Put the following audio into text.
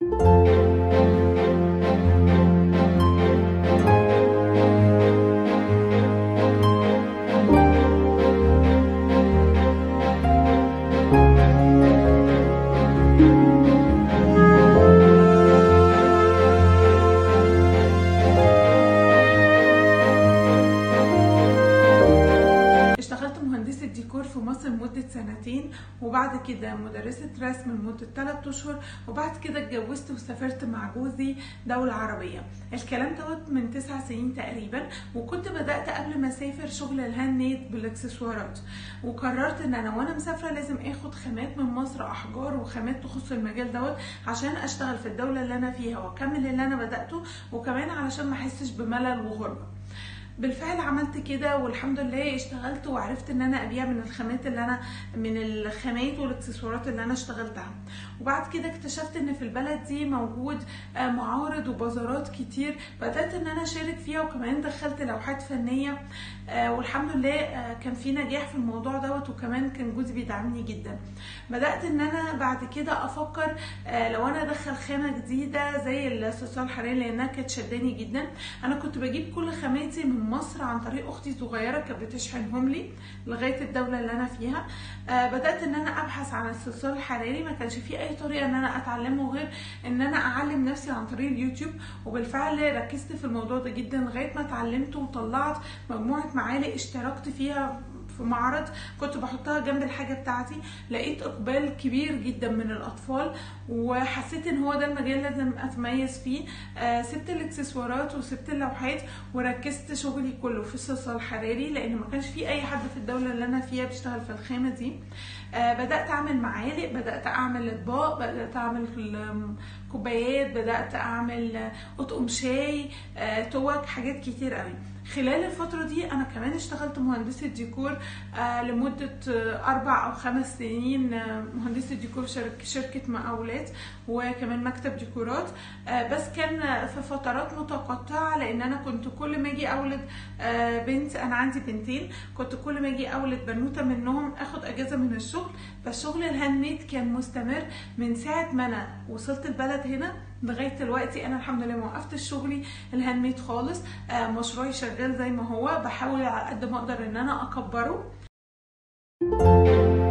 اشتغلت مهندسة ديكور في مصر لمدة سنتين وبعد كده مدرسة رسم لمدة 3 أشهر وبعد كده اتجوزت وسافرت مع جوزي دولة عربية الكلام دوت من تسع سنين تقريبا وكنت بدأت قبل ما أسافر شغل الهاند ميد بالإكسسوارات وقررت إن أنا وأنا مسافرة لازم آخد خامات من مصر أحجار وخامات تخص المجال دوت عشان أشتغل في الدولة اللي أنا فيها وأكمل اللي أنا بدأته وكمان علشان ما أحسش بملل وغربة بالفعل عملت كده والحمد لله اشتغلت وعرفت ان انا ابيع من الخامات اللي انا من الخامات والاكسسوارات اللي انا اشتغلتها وبعد كده اكتشفت ان في البلد دي موجود آه، معارض وبازارات كتير بدات ان انا اشارك فيها وكمان دخلت لوحات فنيه آه، والحمد لله آه، كان في نجاح في الموضوع دوت وكمان كان جوزي بيدعمني جدا بدات ان انا بعد كده افكر آه، لو انا ادخل خامه جديده زي الصلصال الحراري لانها كانت شداني جدا انا كنت بجيب كل خاماتي من مصر عن طريق اختي صغيره كانت بتشحنهم لي لغايه الدوله اللي انا فيها آه، بدات ان انا ابحث عن الصلصال الحراري ما كانش في اي طريقه ان انا اتعلمه غير ان انا اعلم نفسي عن طريق اليوتيوب وبالفعل ركزت في الموضوع ده جدا لغايه ما اتعلمت وطلعت مجموعه معالق اشتركت فيها في معرض كنت بحطها جنب الحاجه بتاعتي لقيت اقبال كبير جدا من الاطفال وحسيت ان هو ده المجال لازم اتميز فيه آه سبت الاكسسوارات وسبت اللوحات وركزت شغلي كله في الصلصال الحراري لان ما كانش في اي حد في الدوله اللي انا فيها بيشتغل في الخامه دي آه بدات اعمل معالق بدات اعمل اطباق بدات اعمل كوبايات بدات اعمل اطقم شاي آه توك حاجات كتير قوي خلال الفترة دي أنا كمان اشتغلت مهندسة ديكور آه لمدة آه أربع أو خمس سنين آه مهندسة ديكور شركة, شركة مقاولات وكمان مكتب ديكورات آه بس كان في فترات متقطعة لأن أنا كنت كل ما أجي أولد آه بنت أنا عندي بنتين كنت كل ما أجي أولد بنوتة منهم أخد أجازة من الشغل فالشغل الهاند ميد كان مستمر من ساعة ما أنا وصلت البلد هنا لغايه دلوقتي انا الحمد لله ما وقفتش شغلي الهاند ميد خالص آه مشروعي شغال زي ما هو بحاول على قد ما اقدر ان انا اكبره